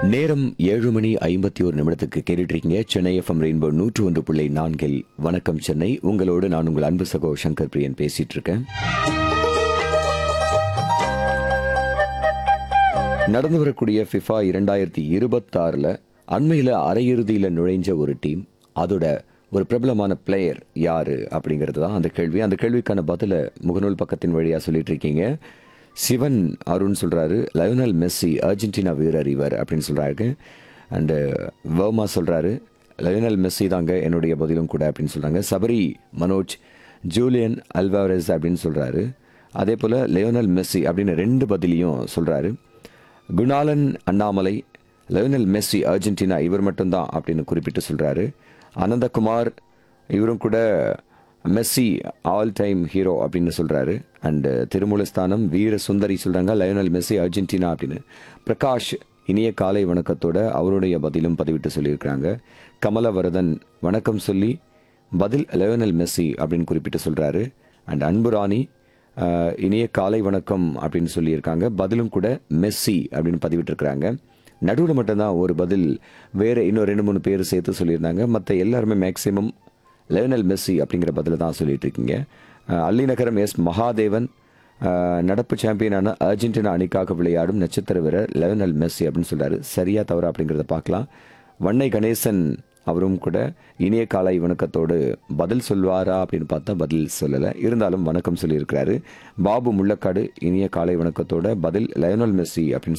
நேரம் ஏழு மணி ஐம்பத்தி ஒரு நிமிடத்துக்கு கேட்டுட்டு இருக்கீங்க சென்னை எஃப்எம் ரெயின்போ நூற்று ஒன்று புள்ளி நான்கில் வணக்கம் சென்னை உங்களோடு நான் உங்கள் அன்பு சகோ சங்கர் பிரியன் பேசிட்டு இருக்கேன் நடந்து வரக்கூடிய ஃபிஃபா இரண்டாயிரத்தி இருபத்தாறில் அண்மையில் அரையிறுதியில் நுழைஞ்ச ஒரு டீம் அதோட ஒரு பிரபலமான பிளேயர் யாரு அப்படிங்கிறது தான் அந்த கேள்வி அந்த கேள்விக்கான பதிலை முகநூல் பக்கத்தின் வழியாக சொல்லிட்டு இருக்கீங்க சிவன் அருண் சொல்றாரு லயோனல் மெஸ்ஸி அர்ஜென்டினா வீரர் இவர் அப்படின்னு சொல்றாரு அண்டு வர்மா சொல்றாரு லயோனல் மெஸ்ஸி தாங்க என்னுடைய பதிலும் கூட அப்படின்னு சொல்றாங்க சபரி மனோஜ் ஜூலியன் அல்வாரஸ் அப்படின்னு சொல்றாரு அதே போல லியோனல் மெஸ்ஸி அப்படின்னு ரெண்டு பதிலையும் சொல்றாரு Gunalan Annamalai Lionel Messi Argentina இவர் மட்டும்தான் அப்படின்னு குறிப்பிட்டு சொல்றாரு அனந்தகுமார் இவரும் கூட மெஸ்ஸி ஆல் டைம் ஹீரோ அப்படின்னு சொல்றாரு அண்ட் திருமூலஸ்தானம் வீர சுந்தரி சொல்றாங்க லயோனல் மெஸ்ஸி அர்ஜென்டினா அப்படின்னு பிரகாஷ் இனிய காலை வணக்கத்தோட அவருடைய பதிலும் பதிவிட்டு சொல்லியிருக்கிறாங்க கமலவரதன் வணக்கம் சொல்லி பதில் லயோனல் மெஸ்ஸி அப்படின்னு குறிப்பிட்டு சொல்றாரு அண்ட் அன்பு ராணி ஆஹ், இனிய காலை வணக்கம் அப்படின்னு சொல்லியிருக்காங்க பதிலும் கூட மெஸ்ஸி அப்படின்னு பதிவிட்டிருக்கிறாங்க நடுவில் மட்டும்தான் ஒரு பதில் வேற இன்னும் ரெண்டு மூணு பேர் சேர்த்து சொல்லியிருந்தாங்க மற்ற எல்லாருமே மேக்சிமம் லியோனல் மெஸ்ஸி அப்படிங்கிற பதில தான் சொல்லிட்டு இருக்கீங்க ஆஹ், அல்லிநகரம் எஸ் மகாதேவன் ஆஹ், நடப்பு சாம்பியனான அர்ஜென்டினா அணிக்காக விளையாடும் நட்சத்திர வீரர் லியோனல் மெஸ்ஸி அப்படின்னு சொல்றாரு சரியா தவறா அப்படிங்கிறத பார்க்கலாம் வண்ணை கணேசன் அவரும் கூட இனிய காலை வணக்கத்தோடு பதில் சொல்வாரா அப்படின்னு பார்த்தா பதில் சொல்லலை இருந்தாலும் வணக்கம் சொல்லியிருக்கிறாரு பாபு முள்ளக்காடு இனிய காலை வணக்கத்தோட பதில் லயோனல் மெஸ்ஸி அப்படின்னு